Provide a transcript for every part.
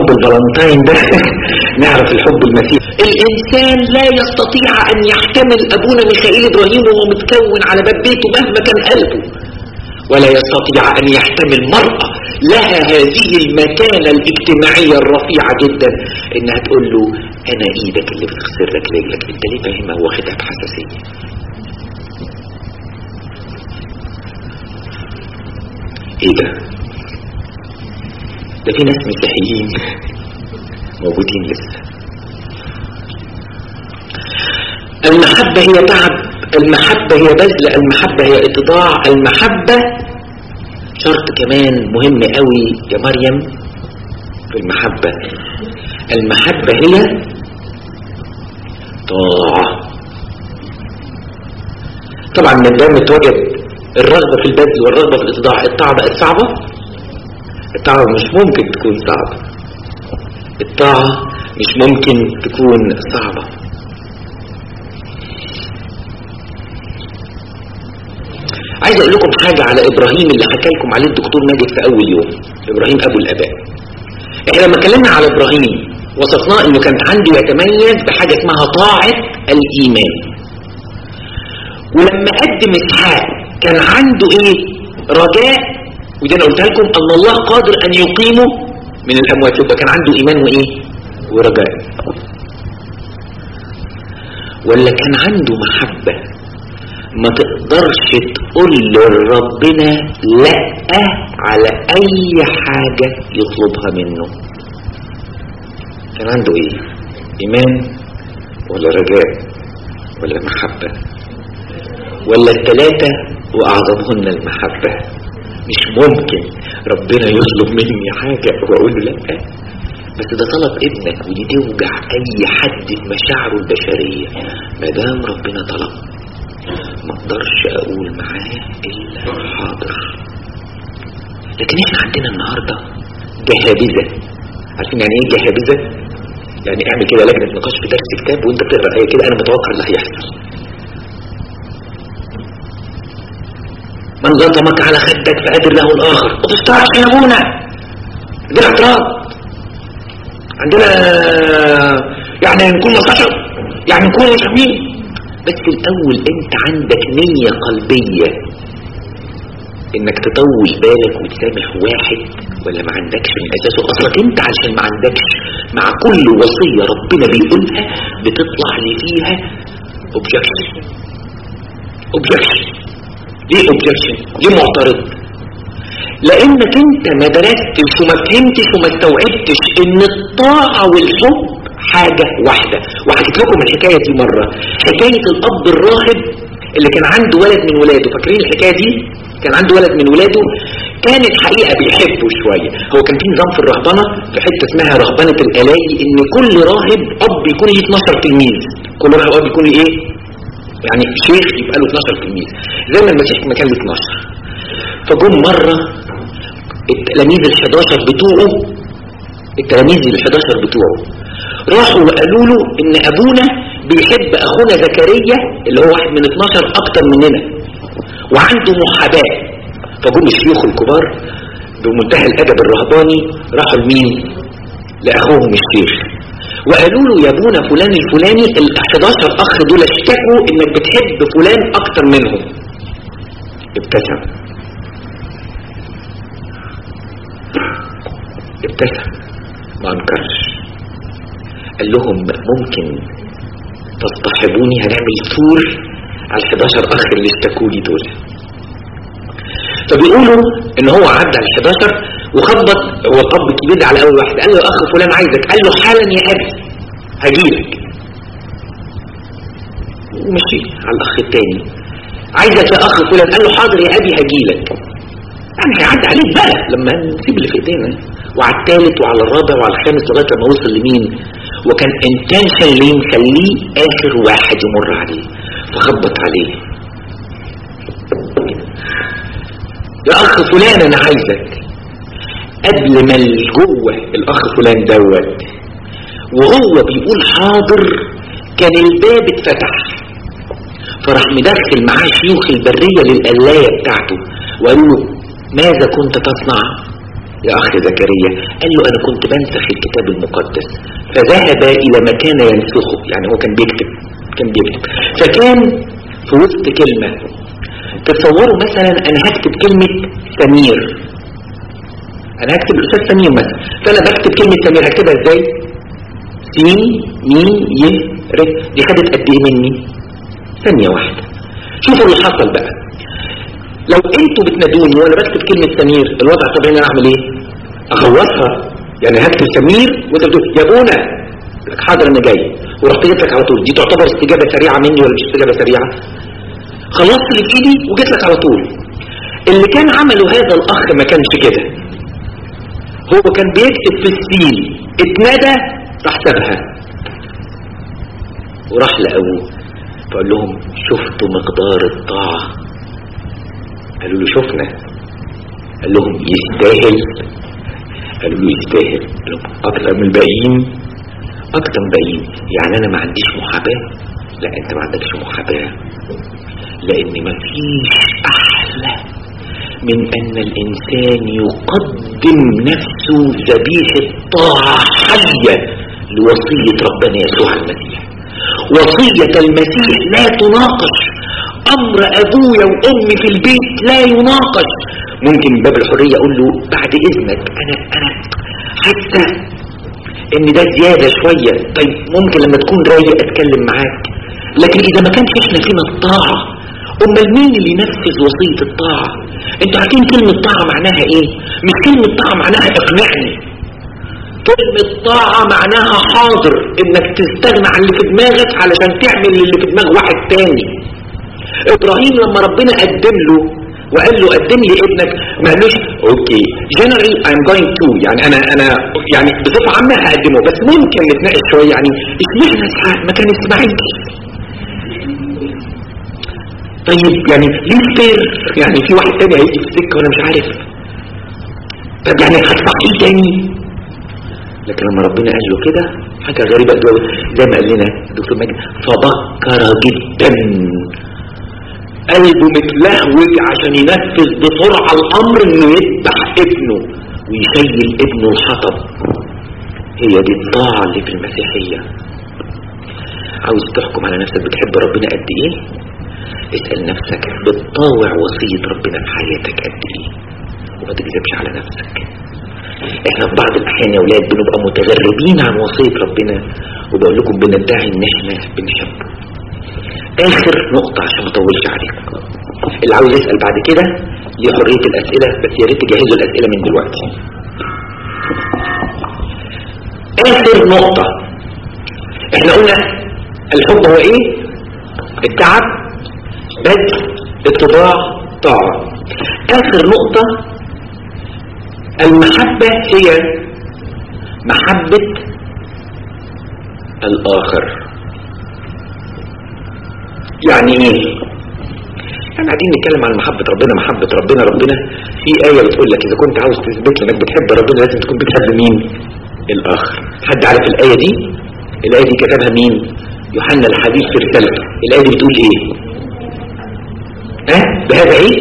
الفالنتاين ده نعرف الحب المسيح الانسان لا يستطيع ان يحتمل ابونا ميخائيل ابراهيم وهو متكون على باب بيته مهما كان قلبه ولا يستطيع ان يحتمل مرأة لها هذه المكانة الاجتماعية الرفيعة جدا انها تقول له انا ايدك اللي بتغسل لك رجلك انت ليه فاهمها واخدها بحساسية ايه ده ده في ناس مسيحيين موجودين لسه المحبة هي تعب المحبة هي بذل المحبة هي اتضاع المحبة شرط كمان مهم قوي يا مريم في المحبة المحبة هي طاعة طبعا من دام اتوجد الرغبة في البذل والرغبة في الاتضاع الطاعة بقت صعبة الطاعة مش ممكن تكون صعبة الطاعة مش ممكن تكون صعبة عايز اقول لكم حاجة على ابراهيم اللي حكى لكم عليه الدكتور ماجد في اول يوم ابراهيم ابو الاباء احنا لما اتكلمنا على ابراهيم وصفناه انه كان عنده يتميز بحاجة اسمها طاعة الايمان ولما قدم اسحاق كان عنده ايه رجاء ودي انا قلت لكم ان الله قادر ان يقيمه من الاموات يبقى كان عنده ايمان وايه ورجاء ولا كان عنده محبة ما تقدرش تقول لربنا لا على اي حاجة يطلبها منه كان عنده ايه ايمان ولا رجاء ولا محبة ولا الثلاثة واعظمهن المحبة مش ممكن ربنا يطلب مني حاجة واقول له لا بس ده طلب ابنك ودي توجع اي حد في مشاعره البشرية ما دام ربنا طلب ما اقدرش اقول معاه الا حاضر لكن احنا عندنا النهاردة جهابذة عارفين يعني ايه جهابذة يعني اعمل كده لجنة نقاش في درس كتاب وانت بتقرا ايه كده انا متوقع اللي هيحصل من ظلمك على خدك فقدر له الاخر ما تستعرش يا ابونا عندنا اعتراض عندنا يعني نكون مستشر يعني نكون مسلمين بس الاول انت عندك نية قلبية انك تطول بالك وتسامح واحد ولا ما عندكش من اساسه اصلك انت عشان ما عندكش مع كل وصية ربنا بيقولها بتطلع لي فيها objection objection ليه objection ليه معترض لانك انت ما درستش وما فهمتش وما استوعبتش ان الطاعة والحب حاجة واحدة وحكيت لكم الحكاية دي مرة حكاية الاب الراهب اللي كان عنده ولد من ولاده فاكرين الحكاية دي كان عنده ولد من ولاده كان الحقيقة بيحبه شوية هو كان في نظام في الرهبنة في حتة اسمها رهبنة الآلائي ان كل راهب اب يكون ليه 12 تلميذ كل راهب اب يكون ليه ايه يعني شيخ يبقى له 12 تلميذ زي ما المسيح ما كان له 12 فجم مرة التلاميذ ال 11 بتوعه التلاميذ ال 11 بتوعه راحوا وقالوا له ان ابونا بيحب اخونا زكريا اللي هو واحد من 12 اكتر مننا وعنده محاباة فجم الشيوخ الكبار بمنتهى الادب الرهباني راحوا لمين لاخوهم الشيخ وقالوا له يا ابونا فلان الفلاني ال 11 اخ دول اشتكوا انك بتحب فلان اكتر منهم ابتسم ابتسم ما انكرش قال لهم ممكن تصطحبوني هنعمل تور على ال 11 اخ اللي اشتكوا لي دول فبيقولوا ان هو عدى على ال 11 وخبط هو الاب الكبير ده على اول واحد قال له يا اخ فلان عايزك قال له حالا يا ابي هجيلك ومشي على الاخ الثاني عايزك يا اخ فلان قال له حاضر يا ابي هجيلك يعني هيعدي عليك بقى لما نسيب اللي في ايدينا وعلى الثالث وعلى الرابع وعلى الخامس لغايه لما وصل لمين وكان انتنشن ليه مخليه اخر واحد يمر عليه فخبط عليه يا اخ فلان انا عايزك قبل ما جوه الاخ فلان دوت وهو بيقول حاضر كان الباب اتفتح فراح مدخل معاه شيوخ البرية للقلاية بتاعته وقالوا له ماذا كنت تصنع يا أخي زكريا قال له أنا كنت بنسخ الكتاب المقدس فذهب إلى مكان ينسخه يعني هو كان بيكتب كان بيكتب فكان في وسط كلمة تصوروا مثلا أنا هكتب كلمة سمير أنا هكتب الأستاذ سمير مثلا فأنا بكتب كلمة سمير هكتبها إزاي سين مين ي ر دي خدت قد إيه مني ثانية واحدة شوفوا اللي حصل بقى لو انتوا بتنادوني وانا بكتب كلمة سمير الوضع الطبيعي انا اعمل ايه اخلصها يعني هكتب سمير وانت بتقول يا ابونا لك حاضر انا جاي ورحت جيت لك على طول دي تعتبر استجابة سريعة مني ولا مش استجابة سريعة خلصت اللي في ايدي وجيت لك على طول اللي كان عمله هذا الاخ ما كانش كده هو كان بيكتب في السين اتنادى راح سابها وراح لابوه فقال لهم شفتوا مقدار الطاعة قالوا له شفنا قال لهم يستاهل قالوا له يستاهل قال لهم اكتر من الباقيين اكتر من الباقيين يعني انا ما عنديش محاباة لا انت ما عندكش محاباة لان ما فيش احلى من ان الانسان يقدم نفسه ذبيحة طاعة حية لوصية ربنا يسوع المسيح وصية المسيح لا تناقش امر ابويا وامي في البيت لا يناقش ممكن باب الحرية اقول له بعد اذنك انا انا حتى ان ده زيادة شوية طيب ممكن لما تكون رايق اتكلم معاك لكن اذا ما كانش احنا فينا الطاعة امال مين اللي ينفذ وصية الطاعة انتوا عارفين كلمة طاعة معناها ايه مش كلمة طاعة معناها اقنعني كلمة طاعة معناها حاضر انك تستغنى عن اللي في دماغك علشان تعمل اللي في دماغ واحد تاني ابراهيم لما ربنا قدم له وقال له قدم لي ابنك ما قالوش اوكي جنرال I'm going to يعني انا انا يعني بصفه عامه هقدمه بس ممكن نتناقش شويه يعني اشمعنى اسحاق ما كان اسماعيل طيب يعني ليه فير يعني في واحد تاني هيجي في السكه وانا مش عارف طب يعني هدفع ايه تاني لكن لما ربنا قال له كده حاجه غريبه قوي زي ما قال لنا الدكتور ماجد فبكر جدا قلبه متلهوج عشان ينفذ بسرعة الامر انه يذبح ابنه ويشيل ابنه الحطب هي دي الطاعة اللي في المسيحية عاوز تحكم على نفسك بتحب ربنا قد ايه اسأل نفسك بتطاوع وصية ربنا في حياتك قد ايه وما تكذبش على نفسك احنا في بعض الاحيان يا ولاد بنبقى متغربين عن وصية ربنا وبقول لكم بندعي ان احنا بنحبه اخر نقطة عشان ما اطولش عليكم اللي عاوز يسأل بعد كده ليه حرية الاسئلة بس يا ريت تجهزوا الاسئلة من دلوقتي اخر نقطة احنا قلنا الحب هو ايه التعب بذل اتباع طاعة اخر نقطة المحبة هي محبة الاخر يعني ايه يعني قاعدين نتكلم عن محبة ربنا محبة ربنا ربنا في آية بتقول لك إذا كنت عاوز تثبت لي إنك بتحب ربنا لازم تكون بتحب مين الآخر حد عارف الآية دي الآية دي كتبها مين يوحنا الحديث في رسالته الآية دي بتقول إيه ها أه؟ بهذا إيه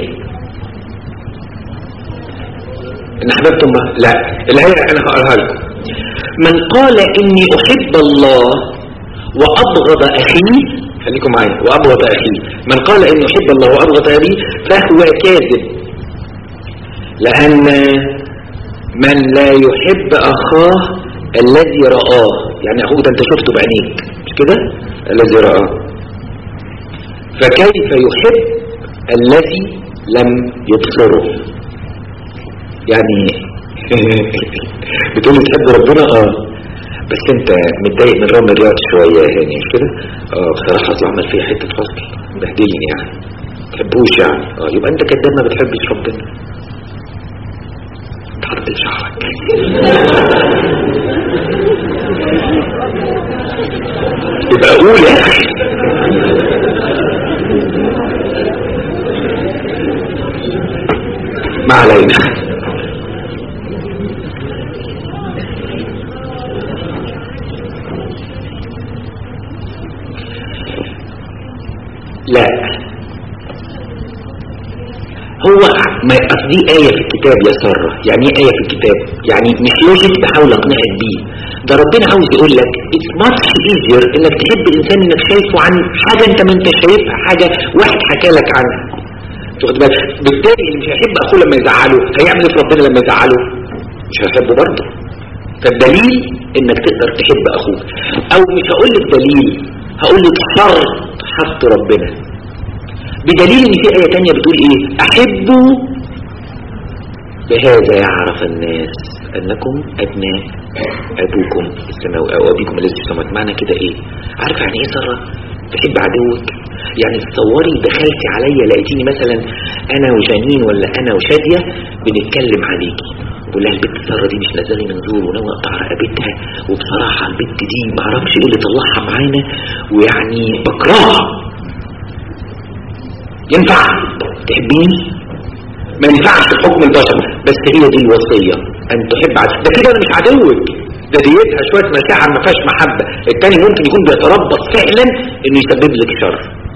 إن أحببتم لا الآية أنا هقراها لكم من قال إني أحب الله وأبغض أخيه خليكم معايا وأبغض أخيه من قال إنه يحب الله وأبغض أبيه فهو كاذب لأن من لا يحب أخاه الذي رآه يعني أخوه ده أنت شفته بعينيك مش كده الذي رآه فكيف يحب الذي لم يبصره يعني بتقول تحب ربنا اه بس انت متضايق من رامي الرياض شوية يا هاني مش كده اه بصراحة اصل عمل فيها حتة فصل بهدلني يعني تحبوش يعني اه يبقى انت كداب ما بتحبش ربنا تعرض شعرك يبقى قول يا اخي ما علينا لا هو ما دي آية في الكتاب يا سارة يعني ايه آية في الكتاب يعني مش لوجيك بحاول اقنعك بيه ده ربنا عاوز يقول لك it's much easier انك تحب الانسان انك شايفه عن حاجة انت ما انت شايفها حاجة واحد حكى لك عنها تاخد بالك بالتالي اللي مش هيحب اخوه لما يزعله هيعمل ايه في ربنا لما يزعله مش هيحبه برضه فالدليل انك تقدر تحب اخوك او مش هقول لك دليل هقول لك شرط حط ربنا بدليل ان في ايه تانية بتقول ايه احبوا بهذا يعرف الناس انكم ابناء ابوكم السماوي او ابيكم الذي في السماوات معنى كده ايه عارف يعني ايه ساره تحب عدوك يعني تصوري دخلتي عليا لقيتيني مثلا انا وجانين ولا انا وشاديه بنتكلم عليكي بقول لها البنت ساره دي مش نازله من زور وناوي اقطع رقبتها وبصراحه البنت دي ما اعرفش ايه اللي طلعها معانا ويعني بكرهها ينفع تحبيني ما ينفعش في حكم البشر بس هي دي الوصيه ان تحب عدو ده كده انا مش عدوك ده ديتها شويه مشاعر ما فيهاش محبه التاني ممكن يكون بيتربص فعلا انه يسبب لك شر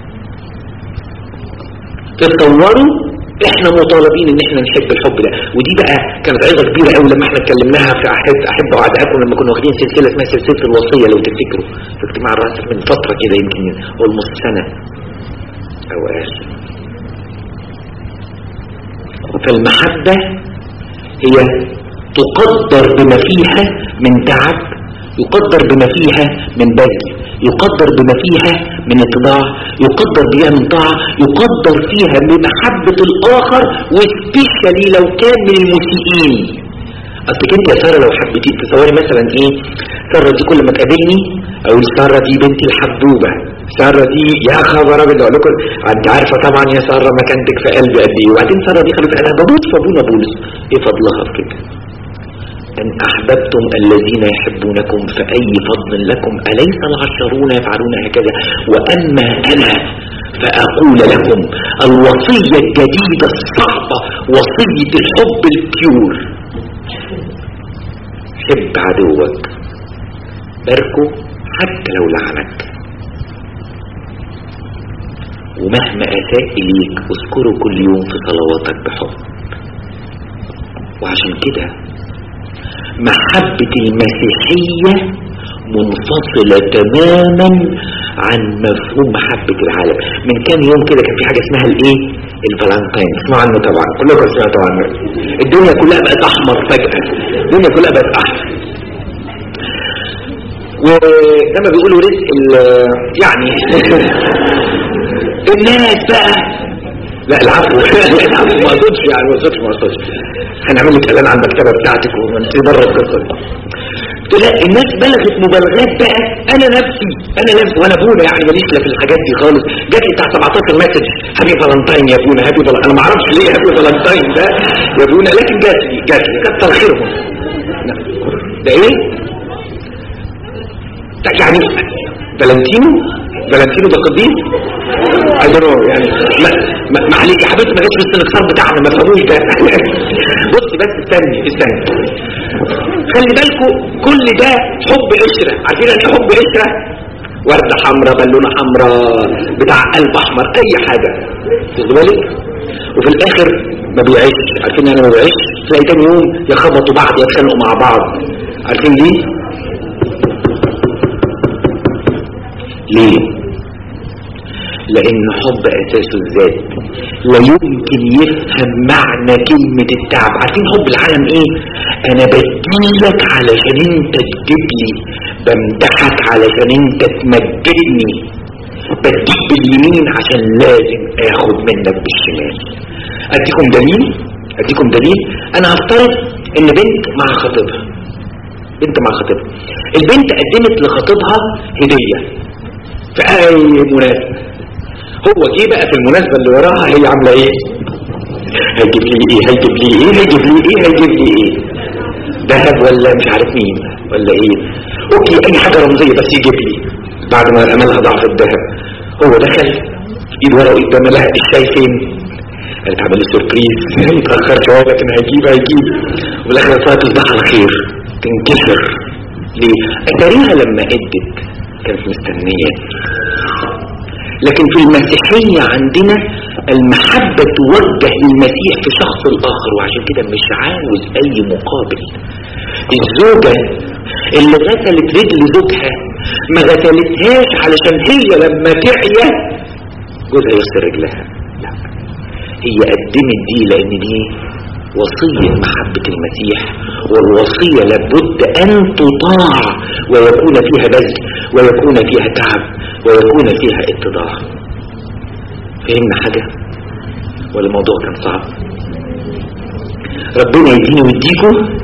تتصوروا احنا مطالبين ان احنا نحب الحب ده ودي بقى كانت عظه كبيره قوي لما احنا اتكلمناها في احب احب اعدائكم لما كنا واخدين سلسله اسمها سلسله الوصيه لو تفتكروا في اجتماع الرئاسه من فتره كده يمكن اولموست سنه او اقل فالمحبه هي تقدر بما فيها من تعب يقدر بما فيها من بذل يقدر بما فيها من اتباع يقدر بها من طاعة يقدر فيها بمحبة الآخر وسبيشالي لو كان من المسيئين أصلك أنت يا سارة لو حبيتي تصوري مثلا إيه سارة دي كل ما تقابلني أقول سارة دي بنتي الحبوبة سارة دي يا خبر أبيض أقول لكم أنت عارفة طبعا يا سارة مكانتك في قلبي قد إيه وبعدين سارة دي خلت أنا بموت في أبونا بولس إيه فضلها في كده إن أحببتم الذين يحبونكم فأي فضل لكم أليس العشرون يفعلون هكذا وأما أنا فأقول لكم الوصية الجديدة الصعبة وصية الحب البيور حب عدوك باركه حتى لو لعنك ومهما أساء إليك اذكره كل يوم في صلواتك بحب وعشان كده محبة المسيحية منفصلة تماما عن مفهوم محبة العالم من كام يوم كده كان في حاجة اسمها الايه الفالنتين اسمعوا عنه طبعا كلكم سمعتوا عنه الدنيا كلها بقت احمر فجأة الدنيا كلها بقت احمر ولما بيقولوا رزق يعني الناس بقى لا العفو العفو ما اقصدش يعني ما اقصدش ما اقصدش هنعمل لك اعلان على المكتبه بتاعتك وانت بره القصه دي قلت لا الناس بلغت مبالغات بقى انا نفسي انا نفسي وانا ابونا يعني ماليش لا في الحاجات دي خالص جات لي بتاع 17 مسج هابي فالنتاين يا ابونا هابي فالنتاين انا ما اعرفش ليه هابي فالنتاين ده يا ابونا لكن جات لي جات لي كتر خيرهم ده ايه؟ يعني فالنتينو فالنتينو ده قديس I don't know يعني ما, ما, ما عليك يا حبيبتي ما جاتش في الاستنكسار بتاعنا ما فهموش ده بص بس استني استني خلي بالكم كل ده حب قشرة عارفين يعني ايه حب قشرة وردة حمراء بالونة حمراء بتاع قلب احمر اي حاجة تاخد بالك وفي الاخر ما بيعيش عارفين يعني ما بيعيش تلاقي تاني يوم يخبطوا بعض يتخانقوا مع بعض عارفين ليه ليه لان حب اساسه الذات لا يمكن يفهم معنى كلمة التعب عارفين حب العالم ايه انا بديلك علشان انت تجيب لي بمدحك علشان انت تمجدني بديك باليمين عشان لازم اخد منك بالشمال اديكم دليل اديكم دليل انا هفترض ان بنت مع خطيبها بنت مع خطيبها البنت قدمت لخطيبها هدية في اي مناسبة هو جه بقى في المناسبة اللي وراها هي عاملة ايه هيجيب لي ايه هيجيب لي ايه هيجيب لي ايه هيجيب لي ايه ذهب ولا مش عارف مين ولا ايه اوكي اي حاجة رمزية بس يجيب لي بعد ما املها ضعف الذهب هو دخل ايد ورا وايد قدام لها الشاي فين قالت عمل لي سربريز متأخر شوية لكن هيجيب هيجيب وفي الاخر صارت تصبح على خير تنكسر ليه؟ اتاريها لما ادت كانت مستنية لكن في المسيحية عندنا المحبة توجه للمسيح في شخص الآخر وعشان كده مش عاوز أي مقابل الزوجة اللي غسلت رجل زوجها ما غسلتهاش علشان هي لما تعيا جوزها يغسل رجلها لا هي قدمت دي لأن دي وصية محبة المسيح والوصية لابد أن تطاع ويكون فيها بذل ويكون فيها تعب ويكون فيها اتضاع فهمنا حاجة ولا الموضوع كان صعب ربنا يديني ويديكم